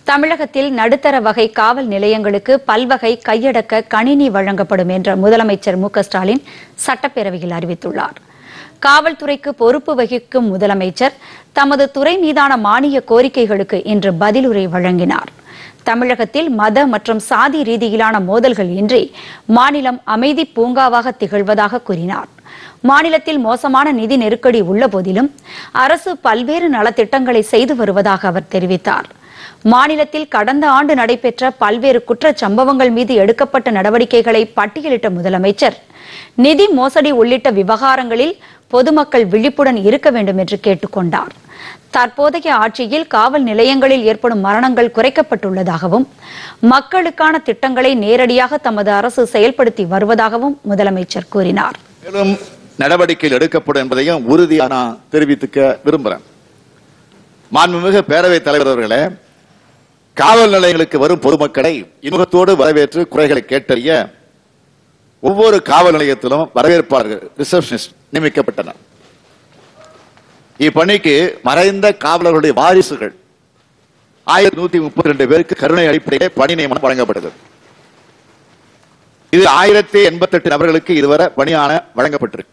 தமிழகத்தில் நடுத்தர வகை காவல் நிலையங்களுக்கு பல்வகை கையடக்க கணினி வழங்கப்படும் என்ற முதலமைச்சர் மு க ஸ்டாலின் சட்டப்பேரவையில் அறிவித்துள்ளார் காவல்துறைக்கு பொறுப்பு வகிக்கும் முதலமைச்சர் தமது துறை மீதான மானிய கோரிக்கைகளுக்கு இன்று பதிலுரை வழங்கினார் தமிழகத்தில் மத மற்றும் சாதி ரீதியிலான மோதல்கள் இன்றி மாநிலம் அமைதி பூங்காவாக திகழ்வதாக கூறினார் மாநிலத்தில் மோசமான நிதி நெருக்கடி உள்ள போதிலும் அரசு பல்வேறு நலத்திட்டங்களை செய்து வருவதாக அவர் தெரிவித்தார் மாநிலத்தில் கடந்த ஆண்டு நடைபெற்ற பல்வேறு குற்றச் சம்பவங்கள் மீது எடுக்கப்பட்ட நடவடிக்கைகளை பட்டியலிட்ட முதலமைச்சர் நிதி மோசடி உள்ளிட்ட விவகாரங்களில் பொதுமக்கள் விழிப்புடன் இருக்க வேண்டும் என்று கேட்டுக்கொண்டார் தற்போதைய ஆட்சியில் காவல் நிலையங்களில் ஏற்படும் மரணங்கள் குறைக்கப்பட்டுள்ளதாகவும் மக்களுக்கான திட்டங்களை நேரடியாக தமது அரசு செயல்படுத்தி வருவதாகவும் முதலமைச்சர் கூறினார் மேலும் நடவடிக்கைகள் எடுக்கப்படும் என்பதையும் உறுதியாக நான் தெரிவித்துக்க விரும்புகிறேன் மாண்புமிகு பேரவைத் தலைவர் அவர்களே காவல் நிலையங்களுக்கு வரும் பொதுமக்களை இன்முகத்தோடு வரவேற்று குறைகளை கேட்டறிய ஒவ்வொரு காவல் நிலையத்திலும் வரவேற்பாளர்கள் ரிசப்ஷனிஸ்ட் நியமிக்கப்பட்டனர் இப்பணிக்கு மறைந்த காவலர்களுடைய வாரிசுகள் ஆயிரத்தி நூத்தி முப்பத்தி ரெண்டு பேருக்கு கருணை அடிப்படையிலே பணி நியமனம் வழங்கப்பட்டது இது ஆயிரத்தி எண்பத்தி எட்டு நபர்களுக்கு இதுவரை பணியான வழங்கப்பட்டிருக்கு